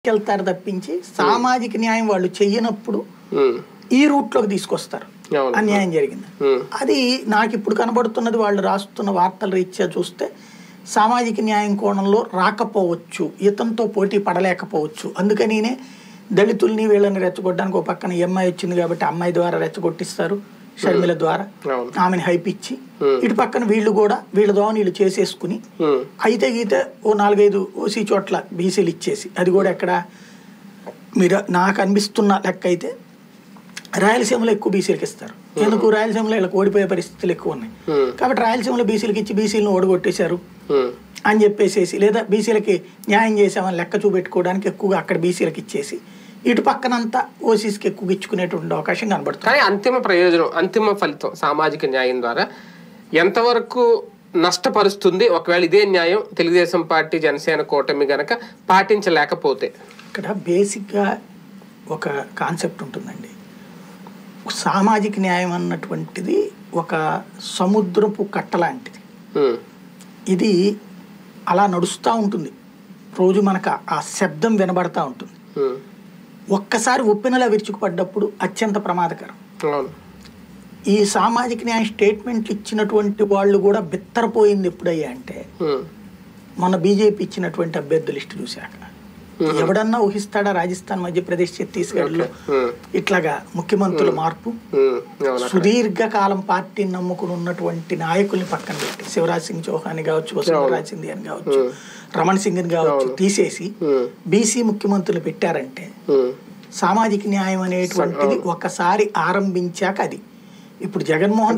వెళ్తారు తప్పించి సామాజిక న్యాయం వాళ్ళు చెయ్యనప్పుడు ఉమ్, ఈ రూట్లోకి తీసుకొస్తారు అవును. అన్యాయం జరిగింది ఉమ్, అది నాకు ఇప్పుడు కనబడుతున్నది వాళ్ళు రాస్తున్న వార్తల రీత్యా చూస్తే సామాజిక న్యాయం కోణంలో రాకపోవచ్చు ఇతనితో పోటీ పడలేకపోవచ్చు అందుకనినే దళితుల్ని వీళ్ళని రెచ్చగొట్టడానికి ఒక పక్కన ఈ అమ్మాయి వచ్చింది కాబట్టి అమ్మాయి ద్వారా రెచ్చగొట్టిస్తారు షర్మిల ద్వారా అవును. ఆమెను హైప్ ఇచ్చి Hmm. ఇటు పక్కన వీళ్ళు కూడా వీళ్ళ ద్వారా వీళ్ళు చేసేసుకుని ఉమ్, అయితే గీతే ఓ నాలుగైదు ఓసీ చోట్ల బీసీలు ఇచ్చేసి అది కూడా ఎక్కడ మీరు నాకు అనిపిస్తున్న లెక్క అయితే రాయలసీమలో ఎక్కువ బీసీలకు ఇస్తారు ఎందుకు రాయలసీమలో వీళ్ళకి ఓడిపోయే పరిస్థితులు ఎక్కువ ఉన్నాయి ఉమ్, కాబట్టి రాయలసీమలో బీసీలకు ఇచ్చి బీసీలను ఓడగొట్టేశారు ఉమ్, అని చెప్పేసేసి లేదా బీసీలకి న్యాయం చేసామని లెక్క చూపెట్టుకోవడానికి ఎక్కువగా అక్కడ బీసీలకు ఇచ్చేసి ఇటు పక్కనంతా ఓసీస్కి ఎక్కువ ఇచ్చుకునేటువంటి అవకాశం కనబడుతుంది కానీ అంతిమ ప్రయోజనం అంతిమ ఫలితం సామాజిక న్యాయం ద్వారా ఎంతవరకు నష్టపరుస్తుంది ఒకవేళ ఇదే న్యాయం తెలుగుదేశం పార్టీ జనసేన కూటమి గనక పాటించలేకపోతే ఇక్కడ బేసిక్గా ఒక కాన్సెప్ట్ ఉంటుందండి సామాజిక న్యాయం అన్నటువంటిది ఒక సముద్రపు కట్ట లాంటిది ఉమ్, ఇది అలా నడుస్తూ ఉంటుంది రోజు మనకు ఆ శబ్దం వినబడతా ఉంటుంది ఉమ్, ఒక్కసారి ఉప్పెనలా విరుచుకుపడ్డప్పుడు అత్యంత ప్రమాదకరం అవును ఈ సామాజిక న్యాయ స్టేట్మెంట్లు ఇచ్చినటువంటి వాళ్ళు కూడా బిత్తరపోయింది ఎప్పుడయ్యా అంటే ఉమ్, మన బీజేపీ ఇచ్చినటువంటి అభ్యర్థుల లిస్టు చూశాక ఎవడన్నా ఊహిస్తాడా రాజస్థాన్ మధ్యప్రదేశ్ ఛత్తీస్గఢ్లో ఉమ్, ఇట్లాగా ముఖ్యమంత్రుల మార్పు ఉమ్, అవును సుదీర్ఘకాలం పార్టీని నమ్ముకుని ఉన్నటువంటి నాయకుల్ని పక్కన పెట్టి శివరాజ్ సింగ్ చౌహాన్ కావచ్చు వసుంధరాజ్ సింధియా అని కావచ్చు రమణ్ సింగ్ కావచ్చు తీసేసి ఉమ్, బీసీ ముఖ్యమంత్రులు పెట్టారంటే ఉమ్, సామాజిక న్యాయం అనేటువంటిది ఒకసారి ఆరంభించాక అది ఇప్పుడు జగన్మోహన్